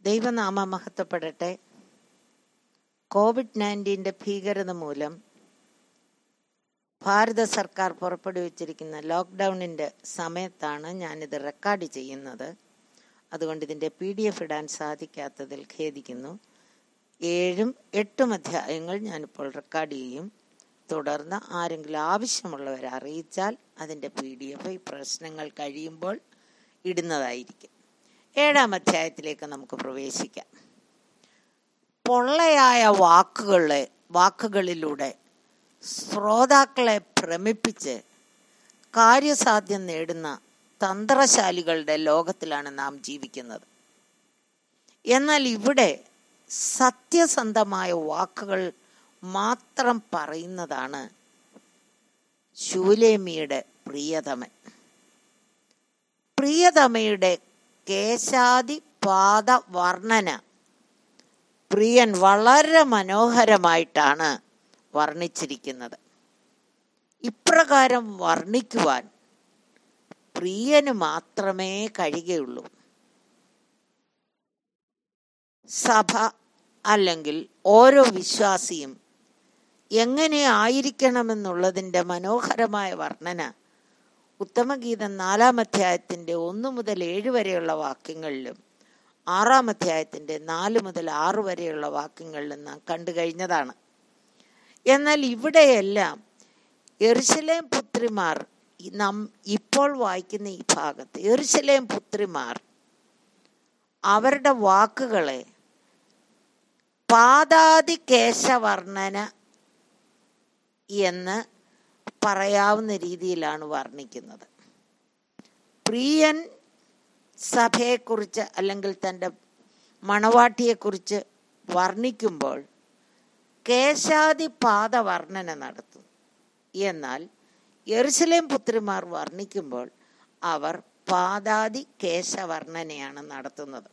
ദൈവനാമ മഹത്വപ്പെടട്ടെ Covid നയൻറ്റീൻ്റെ ഭീകരത മൂലം ഭാരത സർക്കാർ പുറപ്പെടുവിച്ചിരിക്കുന്ന ലോക്ക്ഡൗണിൻ്റെ സമയത്താണ് ഞാനിത് റെക്കോർഡ് ചെയ്യുന്നത് അതുകൊണ്ട് ഇതിൻ്റെ പി ഡി എഫ് ഇടാൻ സാധിക്കാത്തതിൽ ഖേദിക്കുന്നു ഏഴും എട്ടും അധ്യായങ്ങൾ ഞാനിപ്പോൾ റെക്കോർഡ് ചെയ്യും തുടർന്ന് ആരെങ്കിലും ആവശ്യമുള്ളവരെ അറിയിച്ചാൽ അതിൻ്റെ പി ഡി എഫ് ഈ പ്രശ്നങ്ങൾ കഴിയുമ്പോൾ ഇടുന്നതായിരിക്കും ഏഴാം അധ്യായത്തിലേക്ക് നമുക്ക് പ്രവേശിക്കാം പൊള്ളയായ വാക്കുകളെ വാക്കുകളിലൂടെ ശ്രോതാക്കളെ ഭ്രമിപ്പിച്ച് കാര്യസാധ്യം നേടുന്ന തന്ത്രശാലികളുടെ ലോകത്തിലാണ് നാം ജീവിക്കുന്നത് എന്നാൽ ഇവിടെ സത്യസന്ധമായ വാക്കുകൾ മാത്രം പറയുന്നതാണ് ശൂലേമിയുടെ പ്രിയതമൻ പ്രിയതമയുടെ കേശാദി പാദ വർണ്ണന പ്രിയൻ വളരെ മനോഹരമായിട്ടാണ് വർണ്ണിച്ചിരിക്കുന്നത് ഇപ്രകാരം വർണ്ണിക്കുവാൻ പ്രിയന് മാത്രമേ കഴിയുകയുള്ളൂ സഭ അല്ലെങ്കിൽ ഓരോ വിശ്വാസിയും എങ്ങനെ ആയിരിക്കണമെന്നുള്ളതിൻ്റെ മനോഹരമായ വർണ്ണന ഉത്തമഗീതം നാലാം അധ്യായത്തിൻ്റെ ഒന്ന് മുതൽ ഏഴ് വരെയുള്ള വാക്യങ്ങളിലും ആറാം അധ്യായത്തിൻ്റെ നാല് മുതൽ ആറ് വരെയുള്ള വാക്യങ്ങളിലും നാം കണ്ടു കഴിഞ്ഞതാണ് എന്നാൽ ഇവിടെയെല്ലാം എറുശലേം പുത്രിമാർ നാം ഇപ്പോൾ വായിക്കുന്ന ഈ ഭാഗത്ത് എറുശലേം പുത്രിമാർ അവരുടെ വാക്കുകളെ പാതാതി കേശവർണ്ണന എന്ന് പറയാവുന്ന രീതിയിലാണ് വർണ്ണിക്കുന്നത് പ്രിയൻ സഭയെക്കുറിച്ച് അല്ലെങ്കിൽ തൻ്റെ മണവാട്ടിയെക്കുറിച്ച് വർണ്ണിക്കുമ്പോൾ കേശാദി പാദ വർണ്ണന നടത്തും എന്നാൽ എറുസലേം പുത്രിമാർ വർണ്ണിക്കുമ്പോൾ അവർ പാദാതി കേശവർണ്ണനയാണ് നടത്തുന്നത്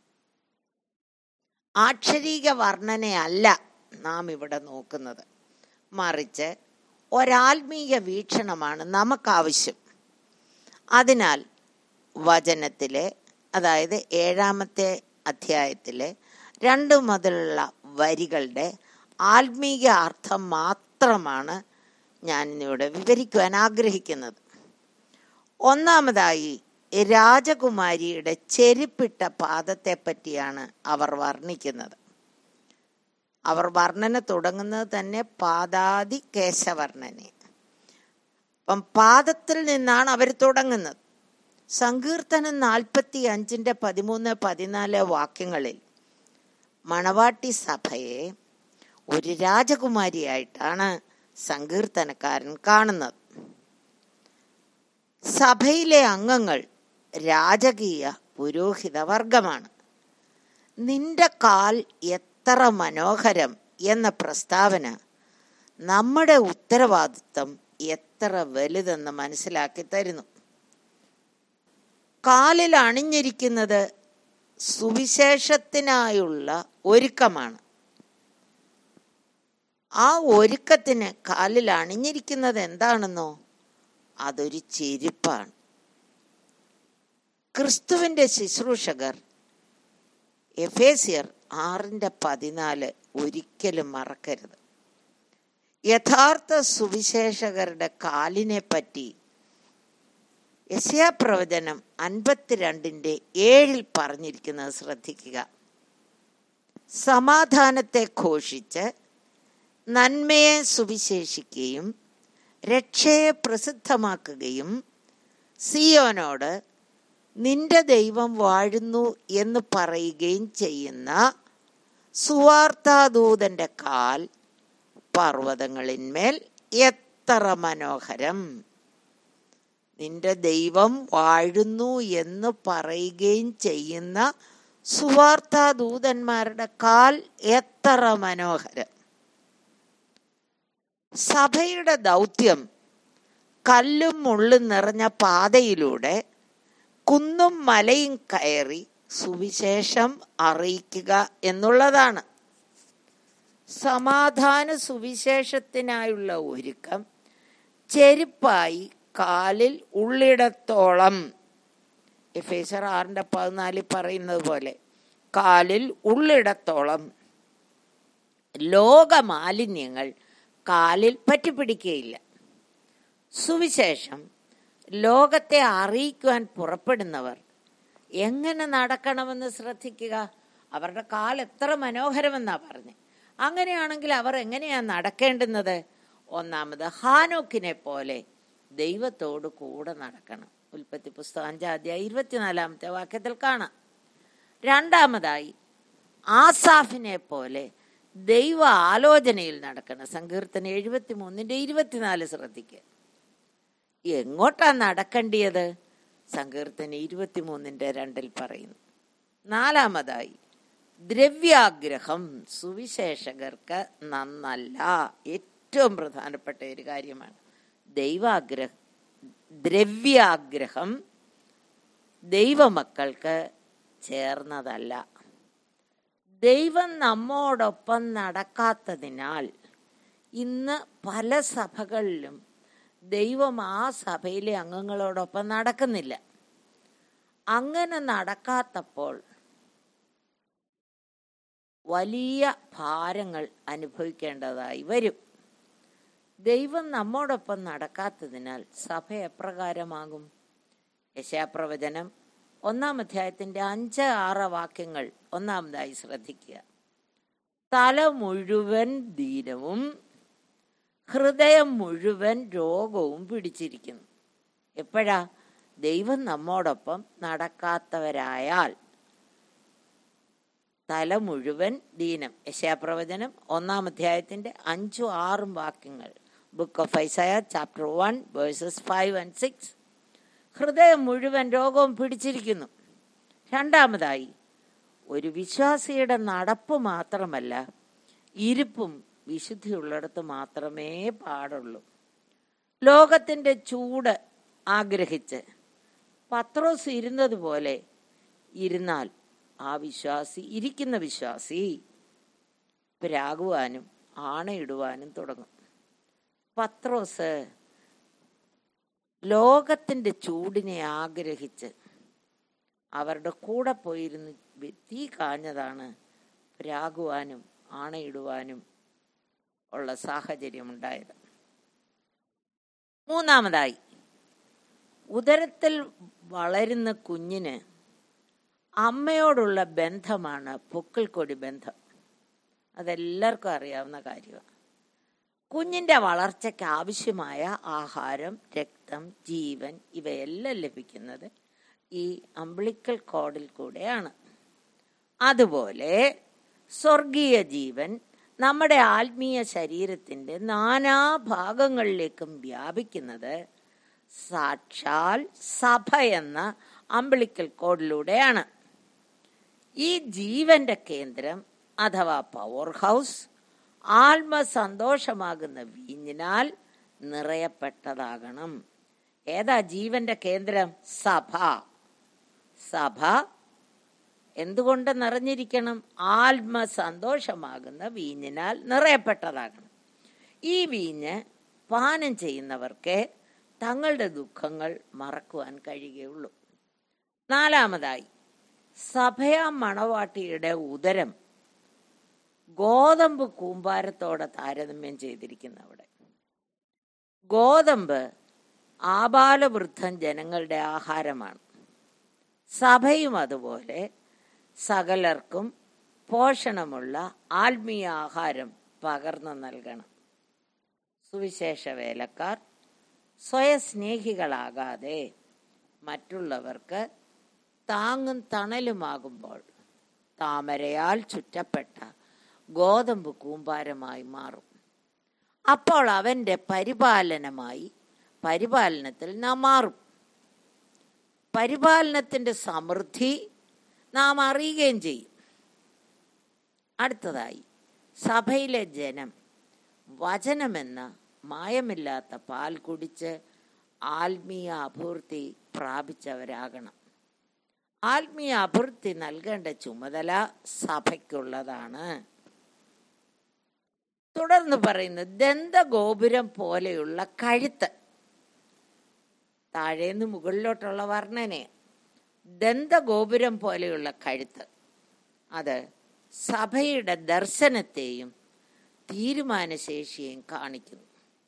ആക്ഷരീക വർണ്ണനയല്ല നാം ഇവിടെ നോക്കുന്നത് മറിച്ച് ഒരാത്മീയ വീക്ഷണമാണ് നമുക്കാവശ്യം അതിനാൽ വചനത്തിലെ അതായത് ഏഴാമത്തെ അധ്യായത്തിലെ രണ്ട് മുതലുള്ള വരികളുടെ ആത്മീയ അർത്ഥം മാത്രമാണ് ഞാൻ ഇന്നിവിടെ വിവരിക്കുവാൻ ആഗ്രഹിക്കുന്നത് ഒന്നാമതായി രാജകുമാരിയുടെ ചെരുപ്പിട്ട പാദത്തെ പറ്റിയാണ് അവർ വർണ്ണിക്കുന്നത് അവർ വർണ്ണന തുടങ്ങുന്നത് തന്നെ പാദാതി കേശവർണ്ണനെ അപ്പം പാദത്തിൽ നിന്നാണ് അവർ തുടങ്ങുന്നത് സങ്കീർത്തനം നാൽപ്പത്തി അഞ്ചിൻ്റെ പതിമൂന്ന് പതിനാല് വാക്യങ്ങളിൽ മണവാട്ടി സഭയെ ഒരു രാജകുമാരിയായിട്ടാണ് സങ്കീർത്തനക്കാരൻ കാണുന്നത് സഭയിലെ അംഗങ്ങൾ രാജകീയ പുരോഹിത വർഗമാണ് നിന്റെ കാൽ എത്ര മനോഹരം എന്ന പ്രസ്താവന നമ്മുടെ ഉത്തരവാദിത്വം എത്ര വലുതെന്ന് മനസ്സിലാക്കി തരുന്നു കാലിൽ അണിഞ്ഞിരിക്കുന്നത് സുവിശേഷത്തിനായുള്ള ഒരുക്കമാണ് ആ ഒരുക്കത്തിന് കാലിൽ അണിഞ്ഞിരിക്കുന്നത് എന്താണെന്നോ അതൊരു ചെരുപ്പാണ് ക്രിസ്തുവിൻ്റെ ശുശ്രൂഷകർ എഫേസിയർ ആറിൻ്റെ പതിനാല് ഒരിക്കലും മറക്കരുത് യഥാർത്ഥ സുവിശേഷകരുടെ കാലിനെ പറ്റി യശയാപ്രവചനം അൻപത്തിരണ്ടിൻ്റെ ഏഴിൽ പറഞ്ഞിരിക്കുന്നത് ശ്രദ്ധിക്കുക സമാധാനത്തെ ഘോഷിച്ച് നന്മയെ സുവിശേഷിക്കുകയും രക്ഷയെ പ്രസിദ്ധമാക്കുകയും സിയോനോട് നിന്റെ ദൈവം വാഴുന്നു എന്ന് പറയുകയും ചെയ്യുന്ന സുവാർത്താദൂതന്റെ കാൽ പർവ്വതങ്ങളിന്മേൽ എത്ര മനോഹരം നിന്റെ ദൈവം വാഴുന്നു എന്ന് പറയുകയും ചെയ്യുന്ന സുവാർത്താദൂതന്മാരുടെ കാൽ എത്ര മനോഹരം സഭയുടെ ദൗത്യം കല്ലും മുള്ളും നിറഞ്ഞ പാതയിലൂടെ കുന്നും മലയും കയറി സുവിശേഷം അറിയിക്കുക എന്നുള്ളതാണ് സമാധാന സുവിശേഷത്തിനായുള്ള ഒരുക്കം ചെരുപ്പായി കാലിൽ ഉള്ളിടത്തോളം എഫേസർ ആറിൻ്റെ പതിനാലിൽ പറയുന്നത് പോലെ കാലിൽ ഉള്ളിടത്തോളം ലോകമാലിന്യങ്ങൾ കാലിൽ പറ്റിപ്പിടിക്കുകയില്ല സുവിശേഷം ലോകത്തെ അറിയിക്കുവാൻ പുറപ്പെടുന്നവർ എങ്ങനെ നടക്കണമെന്ന് ശ്രദ്ധിക്കുക അവരുടെ കാൽ എത്ര മനോഹരമെന്നാ പറഞ്ഞ് അങ്ങനെയാണെങ്കിൽ അവർ എങ്ങനെയാ നടക്കേണ്ടുന്നത് ഒന്നാമത് ഹാനോക്കിനെ പോലെ ദൈവത്തോട് കൂടെ നടക്കണം ഉൽപ്പത്തി പുസ്തകം അഞ്ചാം അധ്യായം ഇരുപത്തിനാലാമത്തെ വാക്യത്തിൽ കാണാം രണ്ടാമതായി ആസാഫിനെ പോലെ ദൈവ ആലോചനയിൽ നടക്കണം സങ്കീർത്തനം എഴുപത്തി മൂന്നിന്റെ ഇരുപത്തിനാല് ശ്രദ്ധിക്കുക എങ്ങോട്ടാ നടക്കേണ്ടിയത് സങ്കീർത്തനം ഇരുപത്തിമൂന്നിന്റെ രണ്ടിൽ പറയുന്നു നാലാമതായി ദ്രവ്യാഗ്രഹം സുവിശേഷകർക്ക് നന്നല്ല ഏറ്റവും പ്രധാനപ്പെട്ട ഒരു കാര്യമാണ് ദൈവാഗ്രഹ ദ്രവ്യാഗ്രഹം ദൈവമക്കൾക്ക് ചേർന്നതല്ല ദൈവം നമ്മോടൊപ്പം നടക്കാത്തതിനാൽ ഇന്ന് പല സഭകളിലും ദൈവം ആ സഭയിലെ അംഗങ്ങളോടൊപ്പം നടക്കുന്നില്ല അങ്ങനെ നടക്കാത്തപ്പോൾ വലിയ ഭാരങ്ങൾ അനുഭവിക്കേണ്ടതായി വരും ദൈവം നമ്മോടൊപ്പം നടക്കാത്തതിനാൽ സഭ എപ്രകാരമാകും യശാപ്രവചനം ഒന്നാം അധ്യായത്തിന്റെ അഞ്ച് ആറ് വാക്യങ്ങൾ ഒന്നാമതായി ശ്രദ്ധിക്കുക തല മുഴുവൻ ദീനവും ഹൃദയം മുഴുവൻ രോഗവും പിടിച്ചിരിക്കുന്നു എപ്പോഴാ ദൈവം നമ്മോടൊപ്പം നടക്കാത്തവരായാൽ തല മുഴുവൻ ദീനം യശാപ്രവചനം ഒന്നാം അധ്യായത്തിന്റെ അഞ്ചും ആറും വാക്യങ്ങൾ book of Isaiah chapter one verses five and six ഹൃദയം മുഴുവൻ രോഗവും പിടിച്ചിരിക്കുന്നു രണ്ടാമതായി ഒരു വിശ്വാസിയുടെ നടപ്പ് മാത്രമല്ല ഇരിപ്പും വിശുദ്ധിയുള്ളിടത്ത് മാത്രമേ പാടുള്ളൂ ലോകത്തിന്റെ ചൂട് ആഗ്രഹിച്ച് പത്രോസ് ഇരുന്നത് പോലെ ഇരുന്നാൽ ആ വിശ്വാസി ഇരിക്കുന്ന വിശ്വാസി രാകുവാനും ആണയിടുവാനും തുടങ്ങും പത്രോസ് ലോകത്തിന്റെ ചൂടിനെ ആഗ്രഹിച്ച് അവരുടെ കൂടെ പോയിരുന്ന് തീ കാഞ്ഞതാണ് രാകുവാനും ആണയിടുവാനും ഉള്ള സാഹചര്യം ഉണ്ടായത് മൂന്നാമതായി ഉദരത്തിൽ വളരുന്ന കുഞ്ഞിന് അമ്മയോടുള്ള ബന്ധമാണ് പൊക്കിൾക്കൊടി ബന്ധം അതെല്ലാവർക്കും അറിയാവുന്ന കാര്യമാണ് കുഞ്ഞിന്റെ വളർച്ചയ്ക്ക് ആവശ്യമായ ആഹാരം രക്തം ജീവൻ ഇവയെല്ലാം ലഭിക്കുന്നത് ഈ അംബ്ലിക്കൽ കോഡിൽ കൂടെയാണ് അതുപോലെ സ്വർഗീയ ജീവൻ നമ്മുടെ ആത്മീയ ശരീരത്തിന്റെ നാനാഭാഗങ്ങളിലേക്കും വ്യാപിക്കുന്നത് സാക്ഷാൽ സഭ എന്ന അംബ്ലിക്കൽ കോഡിലൂടെയാണ് ഈ ജീവന്റെ കേന്ദ്രം അഥവാ പവർ ഹൗസ് ആത്മസന്തോഷമാകുന്ന വീഞ്ഞിനാൽ നിറയപ്പെട്ടതാകണം ഏതാ ജീവന്റെ കേന്ദ്രം സഭ സഭ എന്തുകൊണ്ട് നിറഞ്ഞിരിക്കണം ആത്മസന്തോഷമാകുന്ന വീഞ്ഞിനാൽ നിറയപ്പെട്ടതാകണം ഈ വീഞ്ഞ് പാനം ചെയ്യുന്നവർക്ക് തങ്ങളുടെ ദുഃഖങ്ങൾ മറക്കുവാൻ കഴിയുകയുള്ളൂ നാലാമതായി സഭയാ മണവാട്ടിയുടെ ഉദരം ഗോതമ്പ് കൂമ്പാരത്തോടെ താരതമ്യം ചെയ്തിരിക്കുന്ന അവിടെ ഗോതമ്പ് ആബാലവൃദ്ധൻ ജനങ്ങളുടെ ആഹാരമാണ് സഭയും അതുപോലെ സകലർക്കും പോഷണമുള്ള ആത്മീയ ആഹാരം പകർന്നു നൽകണം സുവിശേഷ വേലക്കാർ സ്വയസ്നേഹികളാകാതെ മറ്റുള്ളവർക്ക് താങ്ങും തണലുമാകുമ്പോൾ താമരയാൽ ചുറ്റപ്പെട്ട ഗോതമ്പ് കൂമ്പാരമായി മാറും അപ്പോൾ അവന്റെ പരിപാലനമായി പരിപാലനത്തിൽ നാം മാറും പരിപാലനത്തിന്റെ സമൃദ്ധി നാം അറിയുകയും ചെയ്യും അടുത്തതായി സഭയിലെ ജനം വചനമെന്ന മായമില്ലാത്ത പാൽ കുടിച്ച് ആത്മീയ അഭിവൃദ്ധി പ്രാപിച്ചവരാകണം ആത്മീയ അഭിവൃദ്ധി നൽകേണ്ട ചുമതല സഭയ്ക്കുള്ളതാണ് തുടർന്ന് പറയുന്നു ദന്തഗോപുരം പോലെയുള്ള കഴുത്ത് താഴേന്ന് മുകളിലോട്ടുള്ള വർണ്ണനെ ദന്തഗോപുരം പോലെയുള്ള കഴുത്ത് അത് സഭയുടെ ദർശനത്തെയും തീരുമാനശേഷിയെയും കാണിക്കുന്നു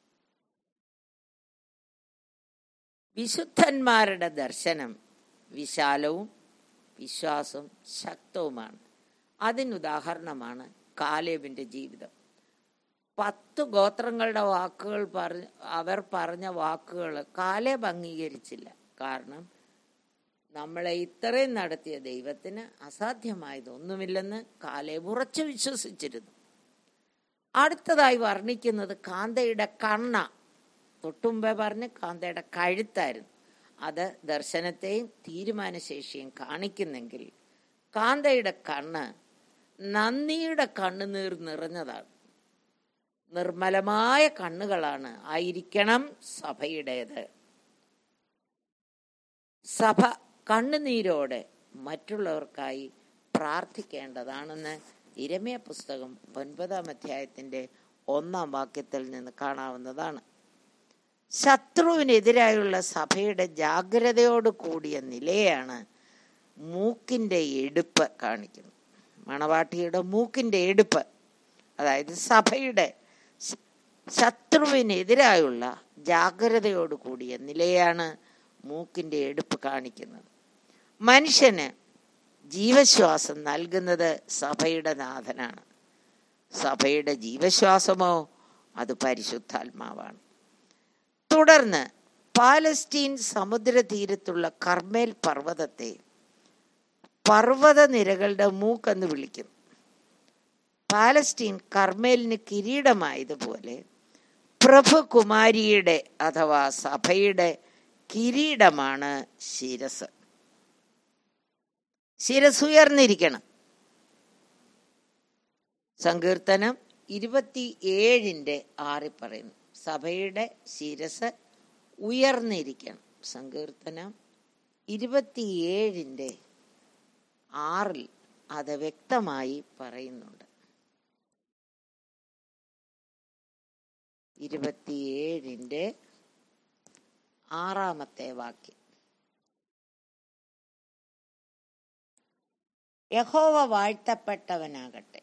വിശുദ്ധന്മാരുടെ ദർശനം വിശാലവും വിശ്വാസവും ശക്തവുമാണ് അതിനുദാഹരണമാണ് കാലേബിന്റെ ജീവിതം പത്ത് ഗോത്രങ്ങളുടെ വാക്കുകൾ പറഞ്ഞ അവർ പറഞ്ഞ വാക്കുകൾ കാലേബ് അംഗീകരിച്ചില്ല കാരണം നമ്മളെ ഇത്രയും നടത്തിയ ദൈവത്തിന് അസാധ്യമായതൊന്നുമില്ലെന്ന് കാലേബ് ഉറച്ചു വിശ്വസിച്ചിരുന്നു അടുത്തതായി വർണ്ണിക്കുന്നത് കാന്തയുടെ കണ്ണ തൊട്ടുമുമ്പേ പറഞ്ഞ് കാന്തയുടെ കഴുത്തായിരുന്നു അത് ദർശനത്തെയും തീരുമാനശേഷിയും കാണിക്കുന്നെങ്കിൽ കാന്തയുടെ കണ്ണ് നന്ദിയുടെ കണ്ണുനീർ നിറഞ്ഞതാണ് നിർമ്മലമായ കണ്ണുകളാണ് ആയിരിക്കണം സഭയുടേത് സഭ കണ്ണുനീരോടെ മറ്റുള്ളവർക്കായി പ്രാർത്ഥിക്കേണ്ടതാണെന്ന് ഇരമയ പുസ്തകം ഒൻപതാം അധ്യായത്തിന്റെ ഒന്നാം വാക്യത്തിൽ നിന്ന് കാണാവുന്നതാണ് ശത്രുവിനെതിരായുള്ള സഭയുടെ ജാഗ്രതയോട് കൂടിയ നിലയാണ് മൂക്കിന്റെ എടുപ്പ് കാണിക്കുന്നത് മണവാട്ടിയുടെ മൂക്കിന്റെ എടുപ്പ് അതായത് സഭയുടെ ശത്രുവിനെതിരായുള്ള ജാഗ്രതയോട് കൂടിയ നിലയാണ് മൂക്കിന്റെ എടുപ്പ് കാണിക്കുന്നത് മനുഷ്യന് ജീവശ്വാസം നൽകുന്നത് സഭയുടെ നാഥനാണ് സഭയുടെ ജീവശ്വാസമോ അത് പരിശുദ്ധാത്മാവാണ് തുടർന്ന് പാലസ്റ്റീൻ സമുദ്രതീരത്തുള്ള കർമ്മേൽ പർവ്വതത്തെ പർവ്വത നിരകളുടെ മൂക്കെന്ന് വിളിക്കുന്നു പാലസ്റ്റീൻ കർമ്മേലിന് കിരീടമായതുപോലെ പ്രഭുകുമാരിയുടെ അഥവാ സഭയുടെ കിരീടമാണ് ശിരസ് ശിരസ് ഉയർന്നിരിക്കണം സങ്കീർത്തനം ഇരുപത്തി ഏഴിൻ്റെ ആറിൽ പറയുന്നു സഭയുടെ ശിരസ് ഉയർന്നിരിക്കണം സങ്കീർത്തനം ഇരുപത്തിയേഴിൻ്റെ ആറിൽ അത് വ്യക്തമായി പറയുന്നുണ്ട് ഇരുപത്തിയേഴിൻ്റെ ആറാമത്തെ വാക്യം യഹോവ വാഴ്ത്തപ്പെട്ടവനാകട്ടെ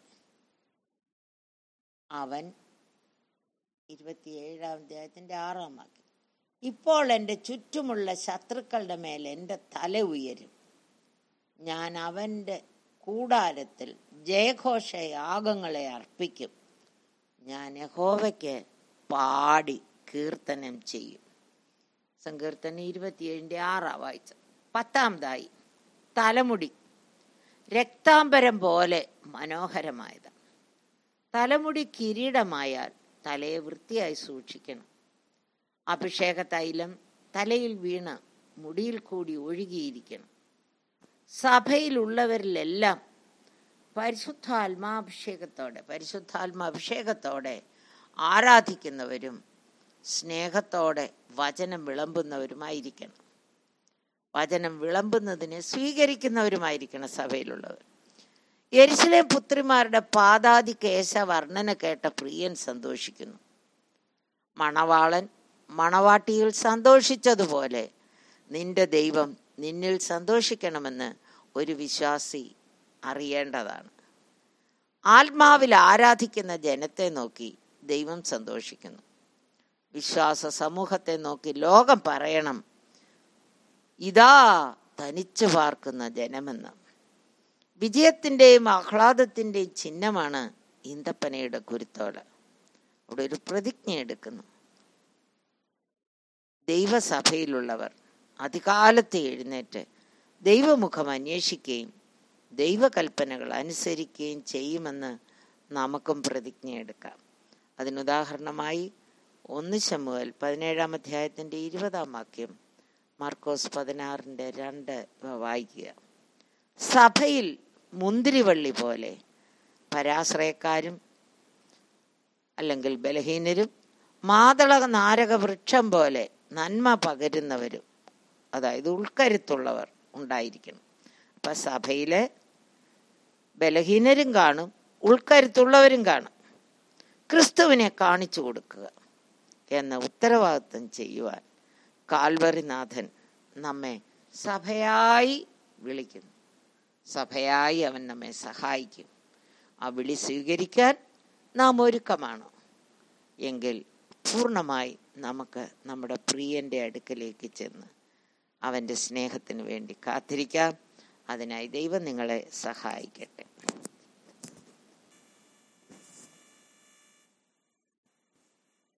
അവൻ ഇരുപത്തിയേഴാം അധ്യായത്തിന്റെ ആറാം വാക്യം ഇപ്പോൾ എൻ്റെ ചുറ്റുമുള്ള ശത്രുക്കളുടെ മേൽ എൻ്റെ തല ഉയരും ഞാൻ അവൻ്റെ കൂടാരത്തിൽ ജയഘോഷയാഗങ്ങളെ അർപ്പിക്കും ഞാൻ യഹോവയ്ക്ക് പാടി കീർത്തനം ചെയ്യും സങ്കീർത്തനം ഇരുപത്തിയേഴിൻ്റെ ആറാ വായിച്ച പത്താമതായി തലമുടി രക്താംബരം പോലെ മനോഹരമായതാണ് തലമുടി കിരീടമായാൽ തലയെ വൃത്തിയായി സൂക്ഷിക്കണം അഭിഷേക തൈലം തലയിൽ വീണ് മുടിയിൽ കൂടി ഒഴുകിയിരിക്കണം സഭയിലുള്ളവരിലെല്ലാം പരിശുദ്ധാത്മാഭിഷേകത്തോടെ പരിശുദ്ധാത്മാഭിഷേകത്തോടെ ആരാധിക്കുന്നവരും സ്നേഹത്തോടെ വചനം വിളമ്പുന്നവരുമായിരിക്കണം വചനം വിളമ്പുന്നതിനെ സ്വീകരിക്കുന്നവരുമായിരിക്കണം സഭയിലുള്ളവർ യെരുശലേം പുത്രിമാരുടെ പാതാതി കേശ വർണ്ണന കേട്ട പ്രിയൻ സന്തോഷിക്കുന്നു മണവാളൻ മണവാട്ടിയിൽ സന്തോഷിച്ചതുപോലെ നിന്റെ ദൈവം നിന്നിൽ സന്തോഷിക്കണമെന്ന് ഒരു വിശ്വാസി അറിയേണ്ടതാണ് ആത്മാവിൽ ആരാധിക്കുന്ന ജനത്തെ നോക്കി ദൈവം സന്തോഷിക്കുന്നു വിശ്വാസ സമൂഹത്തെ നോക്കി ലോകം പറയണം ഇതാ തനിച്ചു പാർക്കുന്ന ജനമെന്ന് വിജയത്തിൻ്റെയും ആഹ്ലാദത്തിൻ്റെയും ചിഹ്നമാണ് ഈന്തപ്പനയുടെ കുരുത്തോല അവിടെ ഒരു പ്രതിജ്ഞ എടുക്കുന്നു ദൈവസഭയിലുള്ളവർ അധികാലത്ത് എഴുന്നേറ്റ് ദൈവമുഖം അന്വേഷിക്കുകയും ദൈവകൽപ്പനകൾ അനുസരിക്കുകയും ചെയ്യുമെന്ന് നമുക്കും പ്രതിജ്ഞ എടുക്കാം അതിനുദാഹരണമായി ഒന്ന് ശമുവൽ പതിനേഴാം അധ്യായത്തിൻ്റെ ഇരുപതാം വാക്യം മാർക്കോസ് പതിനാറിൻ്റെ രണ്ട് വായിക്കുക സഭയിൽ മുന്തിരിവള്ളി പോലെ പരാശ്രയക്കാരും അല്ലെങ്കിൽ ബലഹീനരും മാതള നാരക വൃക്ഷം പോലെ നന്മ പകരുന്നവരും അതായത് ഉൾക്കരുത്തുള്ളവർ ഉണ്ടായിരിക്കണം അപ്പം സഭയിലെ ബലഹീനരും കാണും ഉൾക്കരുത്തുള്ളവരും കാണും ക്രിസ്തുവിനെ കാണിച്ചു കൊടുക്കുക എന്ന ഉത്തരവാദിത്വം ചെയ്യുവാൻ കാൽവറിനാഥൻ നമ്മെ സഭയായി വിളിക്കുന്നു സഭയായി അവൻ നമ്മെ സഹായിക്കും ആ വിളി സ്വീകരിക്കാൻ നാം ഒരുക്കമാണ് എങ്കിൽ പൂർണ്ണമായി നമുക്ക് നമ്മുടെ പ്രിയൻ്റെ അടുക്കലേക്ക് ചെന്ന് അവൻ്റെ സ്നേഹത്തിന് വേണ്ടി കാത്തിരിക്കാം അതിനായി ദൈവം നിങ്ങളെ സഹായിക്കട്ടെ